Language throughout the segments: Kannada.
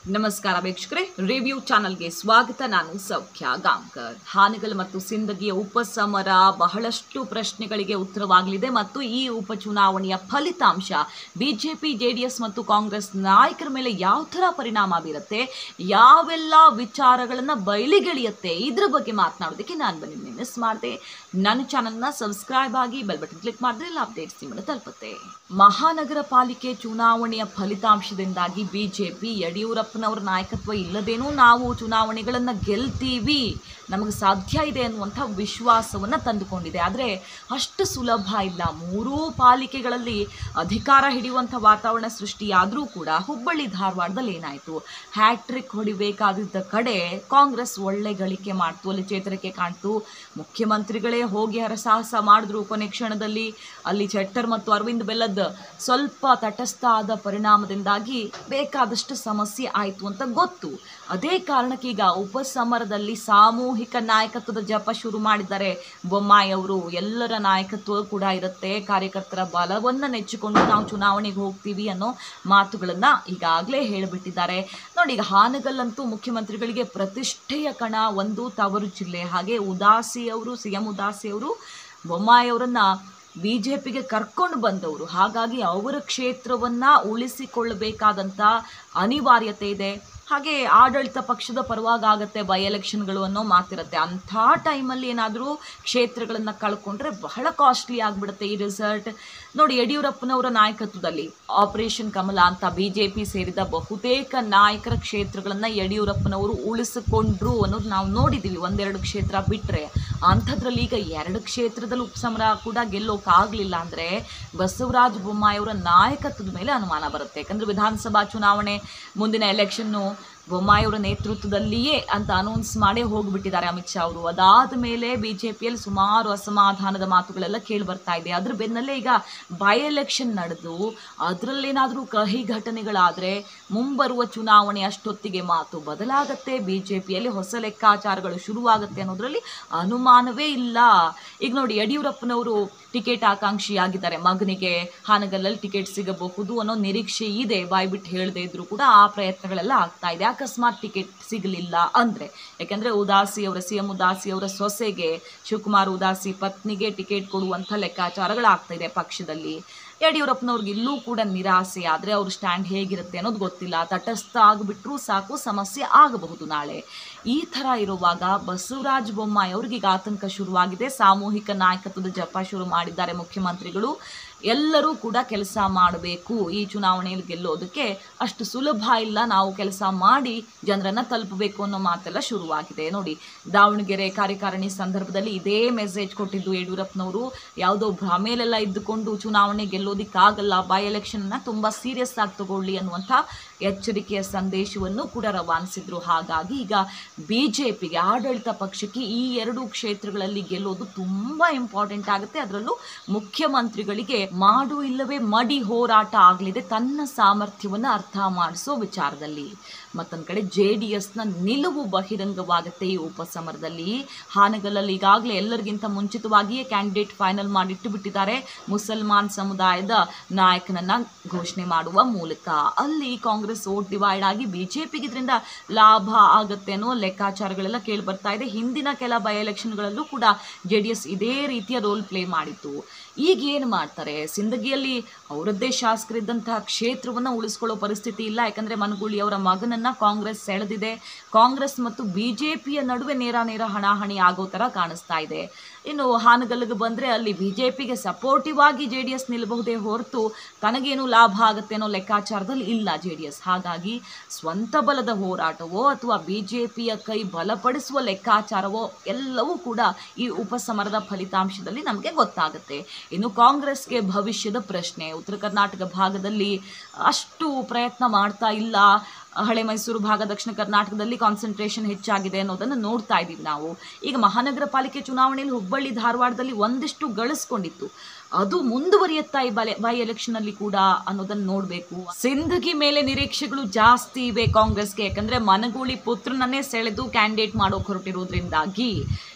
ನಮಸ್ಕಾರ ವೀಕ್ಷಕರೇ ರಿವ್ಯೂ ಚಾನಲ್ಗೆ ಸ್ವಾಗತ ನಾನು ಸೌಖ್ಯ ಗಾಂಕರ್ ಹಾನಗಲ್ ಮತ್ತು ಸಿಂದಗಿಯ ಉಪಸಮರ ಬಹಳಷ್ಟು ಪ್ರಶ್ನೆಗಳಿಗೆ ಉತ್ತರವಾಗಲಿದೆ ಮತ್ತು ಈ ಉಪಚುನಾವಣೆಯ ಫಲಿತಾಂಶ ಬಿಜೆಪಿ ಜೆಡಿಎಸ್ ಮತ್ತು ಕಾಂಗ್ರೆಸ್ ನಾಯಕರ ಮೇಲೆ ಯಾವ ಥರ ಪರಿಣಾಮ ಬೀರುತ್ತೆ ಯಾವೆಲ್ಲ ವಿಚಾರಗಳನ್ನು ಬಯಲಿಗೆಳೆಯುತ್ತೆ ಇದ್ರ ಬಗ್ಗೆ ಮಾತನಾಡೋದಕ್ಕೆ ನಾನು ಬಂದಿದ್ದೀನಿ ಮಿಸ್ ಮಾಡಿದೆ ನನ್ನ ಚಾನಲ್ನ ಸಬ್ಸ್ಕ್ರೈಬ್ ಆಗಿ ಬೆಲ್ ಬಟನ್ ಕ್ಲಿಕ್ ಮಾಡಿದ್ರೆ ಎಲ್ಲ ಅಪ್ಡೇಟ್ಸ್ ನಿಮ್ಮನ್ನು ತಲುಪುತ್ತೆ ಮಹಾನಗರ ಪಾಲಿಕೆ ಚುನಾವಣೆಯ ಫಲಿತಾಂಶದಿಂದಾಗಿ ಬಿಜೆಪಿ ಯಡಿಯೂರಪ್ಪನವರ ನಾಯಕತ್ವ ಇಲ್ಲದೇನೂ ನಾವು ಚುನಾವಣೆಗಳನ್ನು ಗೆಲ್ತೀವಿ ನಮಗೆ ಸಾಧ್ಯ ಇದೆ ಅನ್ನುವಂಥ ವಿಶ್ವಾಸವನ್ನು ತಂದುಕೊಂಡಿದೆ ಆದರೆ ಅಷ್ಟು ಸುಲಭ ಇಲ್ಲ ಮೂರೂ ಪಾಲಿಕೆಗಳಲ್ಲಿ ಅಧಿಕಾರ ಹಿಡಿಯುವಂಥ ವಾತಾವರಣ ಸೃಷ್ಟಿಯಾದರೂ ಕೂಡ ಹುಬ್ಬಳ್ಳಿ ಧಾರವಾಡದಲ್ಲಿ ಏನಾಯಿತು ಹ್ಯಾಟ್ರಿಕ್ ಹೊಡಿಬೇಕಾದಿದ್ದ ಕಡೆ ಕಾಂಗ್ರೆಸ್ ಒಳ್ಳೆ ಗಳಿಕೆ ಮಾಡ್ತು ಅಲ್ಲಿ ಚೇತರಿಕೆ ಕಾಣ್ತು ಮುಖ್ಯಮಂತ್ರಿಗಳೇ ಹೋಗಿ ಹರಸಾಹಸ ಮಾಡಿದ್ರು ಕೊನೆ ಕ್ಷಣದಲ್ಲಿ ಅಲ್ಲಿ ಚೆಟ್ಟರ್ ಮತ್ತು ಅರವಿಂದ್ ಬೆಲ್ಲದ್ ಸ್ವಲ್ಪ ತಟಸ್ಥ ಆದ ಪರಿಣಾಮದಿಂದಾಗಿ ಬೇಕಾದಷ್ಟು ಸಮಸ್ಯೆ ಆಯಿತು ಅಂತ ಗೊತ್ತು ಅದೇ ಕಾರಣಕ್ಕೆ ಈಗ ಉಪಸಮರದಲ್ಲಿ ಸಾಮೂಹಿಕ ನಾಯಕತ್ವದ ಜಪ ಶುರು ಮಾಡಿದ್ದಾರೆ ಬೊಮ್ಮಾಯಿ ಅವರು ಎಲ್ಲರ ನಾಯಕತ್ವ ಕೂಡ ಇರುತ್ತೆ ಕಾರ್ಯಕರ್ತರ ಬಲವನ್ನು ನೆಚ್ಚಿಕೊಂಡು ನಾವು ಚುನಾವಣೆಗೆ ಹೋಗ್ತೀವಿ ಅನ್ನೋ ಮಾತುಗಳನ್ನ ಈಗಾಗಲೇ ಹೇಳಿಬಿಟ್ಟಿದ್ದಾರೆ ನೋಡಿ ಈಗ ಹಾನಗಲ್ಲಂತೂ ಮುಖ್ಯಮಂತ್ರಿಗಳಿಗೆ ಪ್ರತಿಷ್ಠೆಯ ಕಣ ಒಂದು ತವರು ಜಿಲ್ಲೆ ಹಾಗೆ ಉದಾಸಿ ಅವರು ಸಿ ಎಂ ಉದಾಸಿ ಅವರು ಬೊಮ್ಮಾಯಿ ಅವರನ್ನ ಬಿ ಜೆ ಪಿಗೆ ಕರ್ಕೊಂಡು ಬಂದವರು ಹಾಗಾಗಿ ಅವರ ಕ್ಷೇತ್ರವನ್ನು ಉಳಿಸಿಕೊಳ್ಳಬೇಕಾದಂಥ ಅನಿವಾರ್ಯತೆ ಇದೆ ಹಾಗೆ ಆಡಳಿತ ಪಕ್ಷದ ಪರವಾಗಿ ಆಗುತ್ತೆ ಬೈ ಎಲೆಕ್ಷನ್ಗಳು ಅನ್ನೋ ಮಾತಿರುತ್ತೆ ಅಂಥ ಟೈಮಲ್ಲಿ ಏನಾದರೂ ಕ್ಷೇತ್ರಗಳನ್ನು ಕಳ್ಕೊಂಡ್ರೆ ಬಹಳ ಕಾಸ್ಟ್ಲಿ ಆಗಿಬಿಡುತ್ತೆ ಈ ರಿಸಲ್ಟ್ ನೋಡಿ ಯಡಿಯೂರಪ್ಪನವರ ನಾಯಕತ್ವದಲ್ಲಿ ಆಪರೇಷನ್ ಕಮಲ ಅಂತ ಬಿ ಜೆ ಪಿ ಸೇರಿದ ಬಹುತೇಕ ನಾಯಕರ ಕ್ಷೇತ್ರಗಳನ್ನು ಯಡಿಯೂರಪ್ಪನವರು ಉಳಿಸಿಕೊಂಡ್ರು ಅನ್ನೋದು ನಾವು ನೋಡಿದ್ದೀವಿ ಒಂದೆರಡು ಕ್ಷೇತ್ರ ಬಿಟ್ಟರೆ ಅಂಥದ್ರಲ್ಲಿ ಈಗ ಎರಡು ಕ್ಷೇತ್ರದಲ್ಲಿ ಉಪಸಮರ ಕೂಡ ಗೆಲ್ಲೋಕ್ಕಾಗಲಿಲ್ಲ ಅಂದರೆ ಬಸವರಾಜ ಬೊಮ್ಮಾಯಿಯವರ ನಾಯಕತ್ವದ ಮೇಲೆ ಅನುಮಾನ ಬರುತ್ತೆ ಯಾಕಂದರೆ ವಿಧಾನಸಭಾ ಚುನಾವಣೆ ಮುಂದಿನ ಎಲೆಕ್ಷನ್ನು ಬೊಮ್ಮಾಯಿಯವರ ನೇತೃತ್ವದಲ್ಲಿಯೇ ಅಂತ ಅನೌನ್ಸ್ ಮಾಡೇ ಹೋಗಿಬಿಟ್ಟಿದ್ದಾರೆ ಅಮಿತ್ ಶಾ ಅವರು ಅದಾದ ಮೇಲೆ ಬಿ ಜೆ ಪಿಯಲ್ಲಿ ಸುಮಾರು ಅಸಮಾಧಾನದ ಮಾತುಗಳೆಲ್ಲ ಕೇಳಿ ಬರ್ತಾ ಇದೆ ಅದ್ರ ಬೆನ್ನಲ್ಲೇ ಈಗ ಬೈ ಎಲೆಕ್ಷನ್ ನಡೆದು ಅದರಲ್ಲೇನಾದರೂ ಕಹಿ ಘಟನೆಗಳಾದರೆ ಮುಂಬರುವ ಚುನಾವಣೆ ಅಷ್ಟೊತ್ತಿಗೆ ಮಾತು ಬದಲಾಗತ್ತೆ ಬಿ ಜೆ ಪಿಯಲ್ಲಿ ಹೊಸ ಲೆಕ್ಕಾಚಾರಗಳು ಶುರುವಾಗುತ್ತೆ ಅನ್ನೋದ್ರಲ್ಲಿ ಅನುಮಾನವೇ ಇಲ್ಲ ಈಗ ನೋಡಿ ಯಡಿಯೂರಪ್ಪನವರು ಟಿಕೆಟ್ ಆಕಾಂಕ್ಷಿಯಾಗಿದ್ದಾರೆ ಮಗನಿಗೆ ಹಾನಗಲ್ಲಲ್ಲಿ ಟಿಕೆಟ್ ಸಿಗಬಹುದು ಅನ್ನೋ ನಿರೀಕ್ಷೆ ಇದೆ ಬಾಯ್ಬಿಟ್ಟು ಹೇಳದೇ ಇದ್ರೂ ಕೂಡ ಆ ಪ್ರಯತ್ನಗಳೆಲ್ಲ ಆಗ್ತಾ ಇದೆ ಅಕಸ್ಮಾತ್ ಟಿಕೆಟ್ ಸಿಗಲಿಲ್ಲ ಅಂದರೆ ಯಾಕೆಂದರೆ ಉದಾಸಿ ಅವರ ಸಿ ಎಂ ಉದಾಸಿ ಅವರ ಸೊಸೆಗೆ ಶಿವಕುಮಾರ್ ಉದಾಸಿ ಪತ್ನಿಗೆ ಟಿಕೆಟ್ ಕೊಡುವಂಥ ಲೆಕ್ಕಾಚಾರಗಳಾಗ್ತಾ ಇದೆ ಪಕ್ಷದಲ್ಲಿ ಯಡಿಯೂರಪ್ಪನವ್ರಿಗೆ ಇಲ್ಲೂ ಕೂಡ ನಿರಾಸೆ ಆದರೆ ಅವ್ರ ಸ್ಟ್ಯಾಂಡ್ ಹೇಗಿರುತ್ತೆ ಅನ್ನೋದು ಗೊತ್ತಿಲ್ಲ ತಟಸ್ಥ ಆಗಿಬಿಟ್ರೂ ಸಾಕು ಸಮಸ್ಯೆ ಆಗಬಹುದು ನಾಳೆ ಈ ಥರ ಇರುವಾಗ ಬಸವರಾಜ ಬೊಮ್ಮಾಯಿ ಅವ್ರಿಗೆ ಈಗ ಆತಂಕ ಶುರುವಾಗಿದೆ ಸಾಮೂಹಿಕ ನಾಯಕತ್ವದ ಜಪ ಶುರು ಮಾಡಿದ್ದಾರೆ ಮುಖ್ಯಮಂತ್ರಿಗಳು ಎಲ್ಲರೂ ಕೂಡ ಕೆಲಸ ಮಾಡಬೇಕು ಈ ಚುನಾವಣೆಯಲ್ಲಿ ಗೆಲ್ಲೋದಕ್ಕೆ ಅಷ್ಟು ಸುಲಭ ಇಲ್ಲ ನಾವು ಕೆಲಸ ಮಾಡಿ ಜನರನ್ನು ತಲುಪಬೇಕು ಅನ್ನೋ ಮಾತೆಲ್ಲ ಶುರುವಾಗಿದೆ ನೋಡಿ ದಾವಣಗೆರೆ ಕಾರ್ಯಕಾರಿಣಿ ಸಂದರ್ಭದಲ್ಲಿ ಇದೇ ಮೆಸೇಜ್ ಕೊಟ್ಟಿದ್ದು ಯಡಿಯೂರಪ್ಪನವರು ಯಾವುದೋ ಭ್ರಮೇಲೆಲ್ಲ ಇದ್ದುಕೊಂಡು ಚುನಾವಣೆ ಗೆಲ್ಲೋದಿಕ್ಕಾಗಲ್ಲ ಬೈ ಎಲೆಕ್ಷನ್ನ ತುಂಬ ಸೀರಿಯಸ್ ಆಗಿ ತಗೊಳ್ಳಿ ಅನ್ನುವಂಥ ಎಚ್ಚರಿಕೆಯ ಸಂದೇಶವನ್ನು ಕೂಡ ರವಾನಿಸಿದ್ರು ಹಾಗಾಗಿ ಈಗ ಬಿ ಜೆ ಪಿಗೆ ಆಡಳಿತ ಪಕ್ಷಕ್ಕೆ ಈ ಎರಡು ಕ್ಷೇತ್ರಗಳಲ್ಲಿ ಗೆಲ್ಲೋದು ತುಂಬ ಇಂಪಾರ್ಟೆಂಟ್ ಆಗುತ್ತೆ ಅದರಲ್ಲೂ ಮುಖ್ಯಮಂತ್ರಿಗಳಿಗೆ ಮಾಡು ಇಲ್ಲವೇ ಮಡಿ ಹೋರಾಟ ಆಗಲಿದೆ ತನ್ನ ಸಾಮರ್ಥ್ಯವನ್ನು ಅರ್ಥ ಮಾಡಿಸೋ ವಿಚಾರದಲ್ಲಿ ಮತ್ತೊಂದು ಕಡೆ ಜೆ ಡಿ ಎಸ್ನ ನಿಲುವು ಬಹಿರಂಗವಾಗುತ್ತೆ ಈ ಉಪಸಮರದಲ್ಲಿ ಹಾನಗಲ್ಲಲ್ಲಿ ಈಗಾಗಲೇ ಎಲ್ಲರಿಗಿಂತ ಮುಂಚಿತವಾಗಿಯೇ ಕ್ಯಾಂಡಿಡೇಟ್ ಫೈನಲ್ ಮಾಡಿಟ್ಟು ಬಿಟ್ಟಿದ್ದಾರೆ ಮುಸಲ್ಮಾನ್ ಸಮುದಾಯದ ನಾಯಕನನ್ನ ಘೋಷಣೆ ಮಾಡುವ ಮೂಲಕ ಅಲ್ಲಿ ಕಾಂಗ್ರೆಸ್ ವೋಟ್ ಡಿವೈಡ್ ಆಗಿ ಬಿ ಜೆ ಪಿಗೆ ಇದರಿಂದ ಲಾಭ ಆಗುತ್ತೆ ಅನ್ನೋ ಲೆಕ್ಕಾಚಾರಗಳೆಲ್ಲ ಕೇಳಿ ಬರ್ತಾ ಇದೆ ಹಿಂದಿನ ಕೆಲ ಬೈ ಎಲೆಕ್ಷನ್ಗಳಲ್ಲೂ ಕೂಡ ಜೆ ಡಿ ಎಸ್ ಇದೇ ರೀತಿಯ ರೋಲ್ ಪ್ಲೇ ಮಾಡಿತ್ತು ಈಗ ಏನು ಮಾಡ್ತಾರೆ ಸಿಂದಗಿಯಲ್ಲಿ ಅವರದ್ದೇ ಶಾಸಕರಿದ್ದಂತಹ ಕ್ಷೇತ್ರವನ್ನು ಉಳಿಸ್ಕೊಳ್ಳೋ ಪರಿಸ್ಥಿತಿ ಇಲ್ಲ ಯಾಕಂದರೆ ಮನಗೂಳಿ ಅವರ ಮಗನನ್ನು ಕಾಂಗ್ರೆಸ್ ಸೆಳೆದಿದೆ ಕಾಂಗ್ರೆಸ್ ಮತ್ತು ಬಿ ಜೆ ಪಿಯ ನಡುವೆ ನೇರ ನೇರ ಹಣಾಹಣಿ ಆಗೋ ಥರ ಕಾಣಿಸ್ತಾ ಇದೆ ಇನ್ನು ಹಾನಗಲ್ಗೆ ಬಂದರೆ ಅಲ್ಲಿ ಬಿ ಜೆ ಪಿಗೆ ಸಪೋರ್ಟಿವ್ ಆಗಿ ಜೆ ಡಿ ಎಸ್ ನಿಲ್ಲಬಹುದೇ ಹೊರತು ತನಗೇನು ಲಾಭ ಆಗುತ್ತೆ ಅನ್ನೋ ಲೆಕ್ಕಾಚಾರದಲ್ಲಿ ಇಲ್ಲ ಜೆ ಡಿ ಎಸ್ ಹಾಗಾಗಿ ಸ್ವಂತ ಬಲದ ಹೋರಾಟವೋ ಅಥವಾ ಬಿ ಜೆ ಪಿಯ ಕೈ ಬಲಪಡಿಸುವ ಲೆಕ್ಕಾಚಾರವೋ ಎಲ್ಲವೂ ಕೂಡ ಈ ಉಪಸಮರದ ಫಲಿತಾಂಶದಲ್ಲಿ ನಮಗೆ ಗೊತ್ತಾಗುತ್ತೆ ಇನ್ನು ಕಾಂಗ್ರೆಸ್ಗೆ ಭವಿಷ್ಯದ ಪ್ರಶ್ನೆ ಉತ್ತರ ಕರ್ನಾಟಕ ಭಾಗದಲ್ಲಿ ಅಷ್ಟು ಪ್ರಯತ್ನ ಮಾಡ್ತಾ ಇಲ್ಲ ಹಳೆ ಮೈಸೂರು ಭಾಗ ದಕ್ಷಿಣ ಕರ್ನಾಟಕದಲ್ಲಿ ಕಾನ್ಸಂಟ್ರೇಷನ್ ಹೆಚ್ಚಾಗಿದೆ ಅನ್ನೋದನ್ನು ನೋಡ್ತಾ ಇದ್ದೀವಿ ನಾವು ಈಗ ಮಹಾನಗರ ಪಾಲಿಕೆ ಚುನಾವಣೆಯಲ್ಲಿ ಹುಬ್ಬಳ್ಳಿ ಧಾರವಾಡದಲ್ಲಿ ಒಂದಿಷ್ಟು ಗಳಿಸ್ಕೊಂಡಿತ್ತು ಅದು ಮುಂದುವರಿಯುತ್ತಾ ಈ ಬಲೆ ಬೈ ಎಲೆಕ್ಷನಲ್ಲಿ ಕೂಡ ಅನ್ನೋದನ್ನು ನೋಡಬೇಕು ಸಿಂದಗಿ ಮೇಲೆ ನಿರೀಕ್ಷೆಗಳು ಜಾಸ್ತಿ ಇವೆ ಕಾಂಗ್ರೆಸ್ಗೆ ಯಾಕಂದ್ರೆ ಮನಗೂಳಿ ಪುತ್ರನನ್ನೇ ಸೆಳೆದು ಕ್ಯಾಂಡಿಡೇಟ್ ಮಾಡೋಕೆ ಹೊರಟಿರೋದ್ರಿಂದಾಗಿ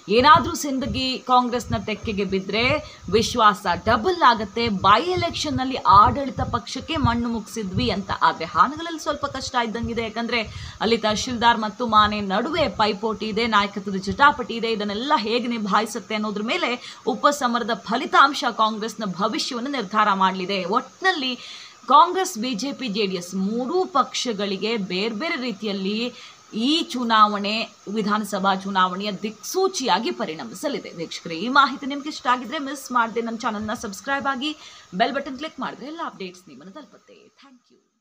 ಏನಾದರೂ ಸಿಂದಗಿ ಕಾಂಗ್ರೆಸ್ನ ತೆಕ್ಕೆಗೆ ಬಿದ್ದರೆ ವಿಶ್ವಾಸ ಡಬಲ್ ಆಗುತ್ತೆ ಬೈ ಎಲೆಕ್ಷನ್ನಲ್ಲಿ ಆಡಳಿತ ಪಕ್ಷಕ್ಕೆ ಮಣ್ಣು ಮುಗಿಸಿದ್ವಿ ಅಂತ ಆದರೆ ಹಾನಗಲಲ್ಲಿ ಸ್ವಲ್ಪ ಕಷ್ಟ ಇದ್ದಂಗಿದೆ ಯಾಕಂದರೆ ಅಲ್ಲಿ ತಹಶೀಲ್ದಾರ್ ಮತ್ತು ಮಾನೆ ನಡುವೆ ಪೈಪೋಟಿ ಇದೆ ನಾಯಕತ್ವದ ಜಟಾಪಟಿ ಇದೆ ಇದನ್ನೆಲ್ಲ ಹೇಗೆ ನಿಭಾಯಿಸುತ್ತೆ ಅನ್ನೋದ್ರ ಮೇಲೆ ಉಪಸಮರದ ಫಲಿತಾಂಶ ಕಾಂಗ್ರೆಸ್ನ ಭವಿಷ್ಯವನ್ನು ನಿರ್ಧಾರ ಮಾಡಲಿದೆ ಒಟ್ಟಿನಲ್ಲಿ Congress BJP J D S ಮೂರೂ ಪಕ್ಷಗಳಿಗೆ ಬೇರೆ ಬೇರೆ ರೀತಿಯಲ್ಲಿ ಈ ಚುನಾವಣೆ ವಿಧಾನಸಭಾ ಚುನಾವಣೆಯ ದಿಕ್ಸೂಚಿಯಾಗಿ ಪರಿಣಮಿಸಲಿದೆ ವೀಕ್ಷಕರೇ ಈ ಮಾಹಿತಿ ನಿಮ್ಗೆ ಇಷ್ಟ ಆಗಿದ್ರೆ ಮಿಸ್ ಮಾಡದೆ ನನ್ನ ಚಾನಲ್ನ ಸಬ್ಸ್ಕ್ರೈಬ್ ಆಗಿ ಬೆಲ್ ಬಟನ್ ಕ್ಲಿಕ್ ಮಾಡಿದ್ರೆ ಎಲ್ಲ ಅಪ್ಡೇಟ್ಸ್ ನಿಮ್ಮನ್ನು ತಲುಪುತ್ತೆ ಥ್ಯಾಂಕ್ ಯು